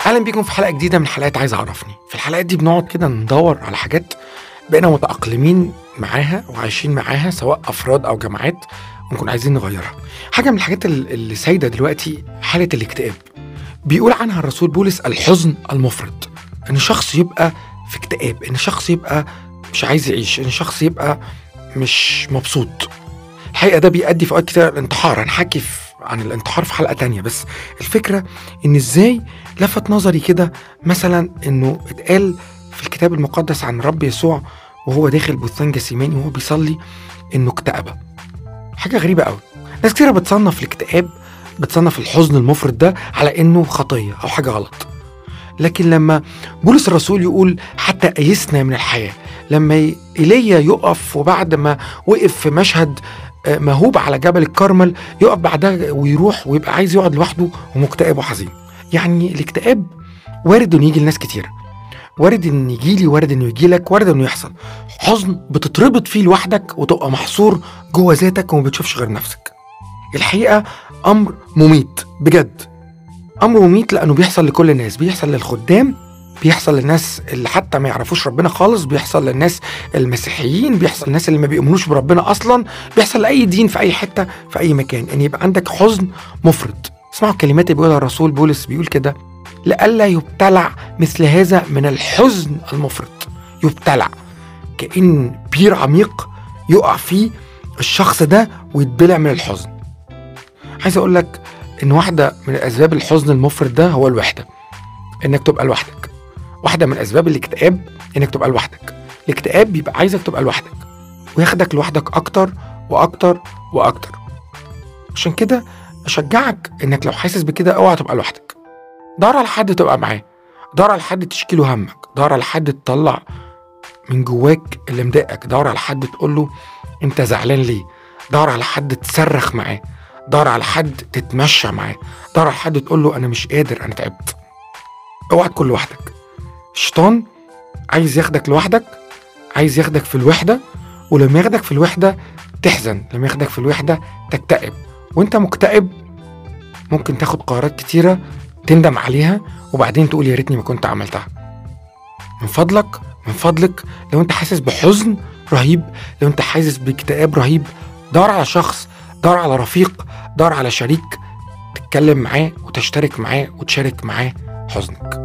اهلا بيكم في حلقه جديده من حلقات عايز اعرفني في الحلقات دي بنقعد كده ندور على حاجات بقينا متاقلمين معاها وعايشين معاها سواء افراد او جماعات ونكون عايزين نغيرها حاجه من الحاجات ال- اللي سايده دلوقتي حاله الاكتئاب بيقول عنها الرسول بولس الحزن المفرط ان شخص يبقى في اكتئاب ان شخص يبقى مش عايز يعيش ان شخص يبقى مش مبسوط الحقيقه ده بيؤدي في اوقات كتير الانتحار هنحكي في عن الانتحار في حلقه تانية بس الفكره ان ازاي لفت نظري كده مثلا انه اتقال في الكتاب المقدس عن رب يسوع وهو داخل بستان جسيماني وهو بيصلي انه اكتئب حاجه غريبه قوي ناس كتير بتصنف الاكتئاب بتصنف الحزن المفرط ده على انه خطيه او حاجه غلط لكن لما بولس الرسول يقول حتى أيسنا من الحياة لما ي- إيليا يقف وبعد ما وقف في مشهد آه، مهوب على جبل الكرمل يقف بعدها ويروح ويبقى عايز يقعد لوحده ومكتئب وحزين يعني الاكتئاب وارد انه يجي لناس كتير وارد ان يجي لي وارد انه يجي لك وارد انه يحصل حزن بتتربط فيه لوحدك وتبقى محصور جوه ذاتك وما بتشوفش غير نفسك الحقيقه امر مميت بجد امر مميت لانه بيحصل لكل الناس بيحصل للخدام بيحصل للناس اللي حتى ما يعرفوش ربنا خالص بيحصل للناس المسيحيين بيحصل للناس اللي ما بيؤمنوش بربنا اصلا بيحصل لاي دين في اي حته في اي مكان ان يبقى عندك حزن مفرط اسمعوا الكلمات اللي بيقولها الرسول بولس بيقول كده لئلا يبتلع مثل هذا من الحزن المفرط يبتلع كأن بير عميق يقع فيه الشخص ده ويتبلع من الحزن عايز اقول لك ان واحده من اسباب الحزن المفرط ده هو الوحده انك تبقى لوحدك واحده من اسباب الاكتئاب انك تبقى لوحدك الاكتئاب بيبقى عايزك تبقى لوحدك وياخدك لوحدك اكتر واكتر واكتر عشان كده اشجعك انك لو حاسس بكده اوعى تبقى لوحدك دور على حد تبقى معاه دور على حد تشكي له همك دور على حد تطلع من جواك اللي مضايقك دور على حد تقول له انت زعلان ليه دور على حد تصرخ معاه دور على حد تتمشى معاه دور على حد تقول له انا مش قادر انا تعبت اوعى تكون لوحدك الشيطان عايز ياخدك لوحدك عايز ياخدك في الوحده ولما ياخدك في الوحده تحزن لما ياخدك في الوحده تكتئب وانت مكتئب ممكن تاخد قرارات كتيره تندم عليها وبعدين تقول يا ريتني ما كنت عملتها من فضلك من فضلك لو انت حاسس بحزن رهيب لو انت حاسس باكتئاب رهيب دور على شخص دور على رفيق دور على شريك تتكلم معاه وتشترك معاه وتشارك معاه حزنك